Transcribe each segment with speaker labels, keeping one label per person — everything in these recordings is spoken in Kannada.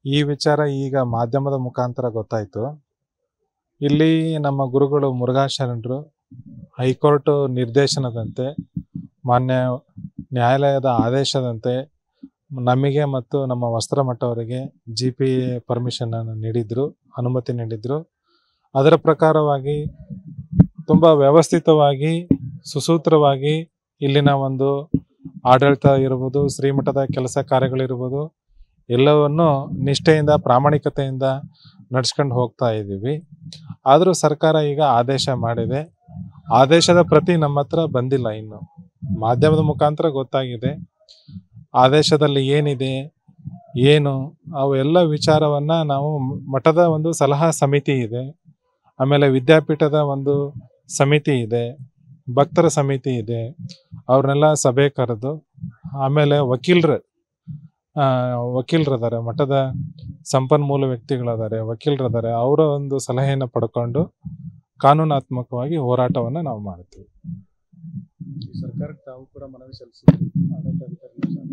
Speaker 1: ಈ ವಿಚಾರ ಈಗ ಮಾಧ್ಯಮದ ಮುಖಾಂತರ ಗೊತ್ತಾಯಿತು ಇಲ್ಲಿ ನಮ್ಮ ಗುರುಗಳು ಮುರುಘಾ ಶರಣರು ಹೈಕೋರ್ಟ್ ನಿರ್ದೇಶನದಂತೆ ಮಾನ್ಯ ನ್ಯಾಯಾಲಯದ ಆದೇಶದಂತೆ ನಮಗೆ ಮತ್ತು ನಮ್ಮ ವಸ್ತ್ರಮಠ ಅವರಿಗೆ ಜಿ ಪಿ ಎ ಪರ್ಮಿಷನನ್ನು ನೀಡಿದ್ರು ಅನುಮತಿ ನೀಡಿದ್ರು ಅದರ ಪ್ರಕಾರವಾಗಿ ತುಂಬ ವ್ಯವಸ್ಥಿತವಾಗಿ ಸುಸೂತ್ರವಾಗಿ ಇಲ್ಲಿನ ಒಂದು ಆಡಳಿತ ಇರ್ಬೋದು ಶ್ರೀಮಠದ ಕೆಲಸ ಕಾರ್ಯಗಳಿರ್ಬೋದು ಎಲ್ಲವನ್ನು ನಿಷ್ಠೆಯಿಂದ ಪ್ರಾಮಾಣಿಕತೆಯಿಂದ ನಡ್ಸ್ಕೊಂಡು ಹೋಗ್ತಾ ಇದ್ದೀವಿ ಆದರೂ ಸರ್ಕಾರ ಈಗ ಆದೇಶ ಮಾಡಿದೆ ಆದೇಶದ ಪ್ರತಿ ನಮ್ಮ ಹತ್ರ ಬಂದಿಲ್ಲ ಇನ್ನು ಮಾಧ್ಯಮದ ಮುಖಾಂತರ ಗೊತ್ತಾಗಿದೆ ಆದೇಶದಲ್ಲಿ ಏನಿದೆ ಏನು ಅವು ಎಲ್ಲ ವಿಚಾರವನ್ನ ನಾವು ಮಠದ ಒಂದು ಸಲಹಾ ಸಮಿತಿ ಇದೆ ಆಮೇಲೆ ವಿದ್ಯಾಪೀಠದ ಒಂದು ಸಮಿತಿ ಇದೆ ಭಕ್ತರ ಸಮಿತಿ ಇದೆ ಅವ್ರನ್ನೆಲ್ಲ ಸಭೆ ಕರೆದು ಆಮೇಲೆ ವಕೀಲರು ವಕೀಲರದಾರೆ ಮಠದ ಸಂಪನ್ಮೂಲ ವ್ಯಕ್ತಿಗಳದಾರೆ ವಕೀಲರದಾರೆ ಅವರ ಒಂದು ಸಲಹೆಯನ್ನು ಪಡ್ಕೊಂಡು ಕಾನೂನಾತ್ಮಕವಾಗಿ ಹೋರಾಟವನ್ನು ನಾವು ಮಾಡ್ತೀವಿ
Speaker 2: ಸರ್ಕಾರಕ್ಕೆ ತಾವು ಕೂಡ ಮನವಿ ಸಲ್ಲಿಸಿದ್ರು ಆಡಳಿತಾಧಿಕಾರಿಗಳು ಸಹ.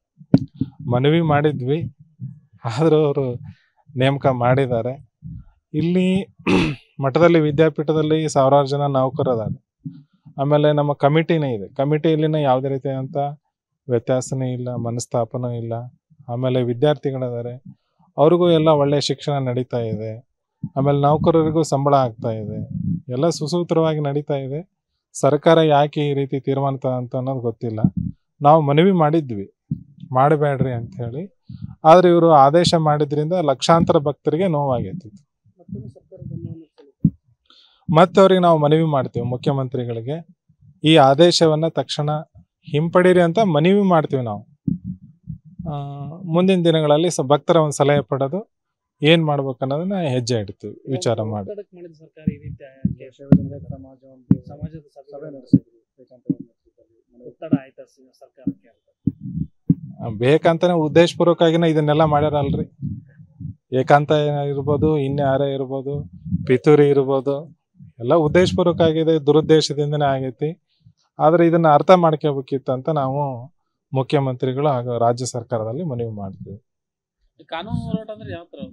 Speaker 1: ಮನವಿ ಮಾಡಿದ್ವಿ ಆದರೂ ಅವರು ನೇಮಕ ಮಾಡಿದ್ದಾರೆ ಇಲ್ಲಿ ಮಠದಲ್ಲಿ ವಿದ್ಯಾಪೀಠದಲ್ಲಿ ಸಾವಿರಾರು ಜನ ನೌಕರದಾರೆ ಆಮೇಲೆ ನಮ್ಮ ಕಮಿಟಿನೇ ಇದೆ ಕಮಿಟಿಯಲ್ಲಿನ ಯಾವುದೇ ರೀತಿಯಾದಂಥ ವ್ಯತ್ಯಾಸನೇ ಇಲ್ಲ ಮನಸ್ತಾಪನೂ ಇಲ್ಲ ಆಮೇಲೆ ವಿದ್ಯಾರ್ಥಿಗಳಿದ್ದಾರೆ ಅವ್ರಿಗೂ ಎಲ್ಲ ಒಳ್ಳೆಯ ಶಿಕ್ಷಣ ನಡೀತಾ ಇದೆ ಆಮೇಲೆ ನೌಕರರಿಗೂ ಸಂಬಳ ಆಗ್ತಾ ಇದೆ ಎಲ್ಲ ಸುಸೂತ್ರವಾಗಿ ನಡೀತಾ ಇದೆ ಸರ್ಕಾರ ಯಾಕೆ ಈ ರೀತಿ ತೀರ್ಮಾನ ಅಂತ ಅನ್ನೋದು ಗೊತ್ತಿಲ್ಲ ನಾವು ಮನವಿ ಮಾಡಿದ್ವಿ ಮಾಡಬೇಡ್ರಿ ಅಂತ ಹೇಳಿ ಆದ್ರೆ ಇವರು ಆದೇಶ ಮಾಡಿದ್ರಿಂದ ಲಕ್ಷಾಂತರ ಭಕ್ತರಿಗೆ ನೋವಾಗೈತಿ
Speaker 2: ಮತ್ತೊಮ್ಮೆ ಸರ್ಕಾರ ಗಮನವನ್ನು ಸೆಳೆಯುತ್ತೆ.
Speaker 1: ಮತ್ತೆ ಅವ್ರಿಗೆ ನಾವು ಮನವಿ ಮಾಡ್ತೀವಿ ಮುಖ್ಯಮಂತ್ರಿಗಳಿಗೆ ಈ ಆದೇಶವನ್ನ ತಕ್ಷಣ ಹಿಂಪಡೀರಿ ಅಂತ ಮನವಿ ಮಾಡ್ತೀವಿ ನಾವು ಆ, ಮುಂದಿನ ದಿನಗಳಲ್ಲಿ ಸ ಭಕ್ತರ ಒಂದು ಸಲಹೆ ಪಡೆದು ಏನ್ ಮಾಡ್ಬೇಕು ಅನ್ನೋದನ್ನ ಹೆಜ್ಜೆ ಇಡ್ತೀವಿ ವಿಚಾರ ಮಾಡಿ
Speaker 3: ಒತ್ತಡಕ್ಕೆ ಮಾಡಿದ ಸರ್ಕಾರ ಈ ರೀತಿ
Speaker 2: ಶಿವಲಿಂಗ ಸಮಾಜ ಒಂದು
Speaker 3: ಸಮಾಜದ
Speaker 2: ಸಭೆ
Speaker 3: ಸಭೆ
Speaker 2: ನಡೆಸಿದ್ರು ಏಕಾಂತ ನೇತೃತ್ವದಲ್ಲಿ. ಮನವಿ
Speaker 3: ಒತ್ತಡ ಆಯ್ತಾ ಸ- ಸರ್ಕಾರಕ್ಕೆ ಅಂತ
Speaker 1: ಆ, ಬೇಕಂತಾನೆ ಉದ್ದೇಶಪೂರ್ವಕವಾಗಿನ ಇದನ್ನೆಲ್ಲ ಮಾಡ್ಯಾರಲ್ರಿ ಏಕಾಂತ ಇರ್ಬೋದು ಇನ್ಯಾರೇ ಇರ್ಬೋದು ಪಿತೂರಿ ಇರ್ಬೋದು ಎಲ್ಲ ಉದ್ದೇಶಪೂರ್ವಕ ಆಗಿದೆ ದುರುದ್ದೇಶದಿಂದನೇ ಆಗೈತಿ ಆದ್ರೆ ಇದನ್ನ ಅರ್ಥ ಮಾಡ್ಕೋಬೇಕಿತ್ತು ಅಂತ ನಾವು ಮುಖ್ಯಮಂತ್ರಿಗಳು ಹಾಗೂ ರಾಜ್ಯ ಸರ್ಕಾರದಲ್ಲಿ ಮನವಿ ಮಾಡ್ತೀವಿ
Speaker 3: ಕಾನೂನು ಹೋರಾಟ ಅಂದ್ರೆ ಯಾವ ತರ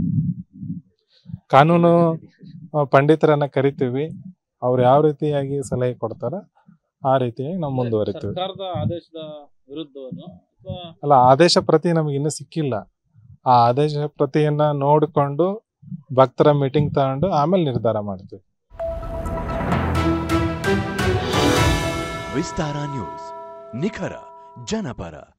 Speaker 1: ಕಾನೂನು ಆ, ಪಂಡಿತರನ್ನ ಕರಿತೀವಿ ಅವ್ರು ಯಾವ ರೀತಿಯಾಗಿ ಸಲಹೆ ಕೊಡ್ತಾರ ಆ ರೀತಿಯಾಗಿ ನಾವು ಮುಂದುವರಿತೀವಿ
Speaker 3: ಸರ್ಕಾರದ ಆದೇಶದ ವಿರುದ್ಧವನ್ನು ಅಥವಾ
Speaker 1: ಅಲ್ಲ ಆದೇಶ ಪ್ರತಿ ನಮಗೆ ಇನ್ನೂ ಸಿಕ್ಕಿಲ್ಲ ಆ ಆದೇಶ ಪ್ರತಿಯನ್ನ ನೋಡಿಕೊಂಡು ಭಕ್ತರ ಮೀಟಿಂಗ್ ತಗೊಂಡು ಆಮೇಲೆ ನಿರ್ಧಾರ ಮಾಡ್ತೀವಿ
Speaker 4: ವಿಸ್ತಾರ ನ್ಯೂಸ್ ನಿಖರ ಜನಪರ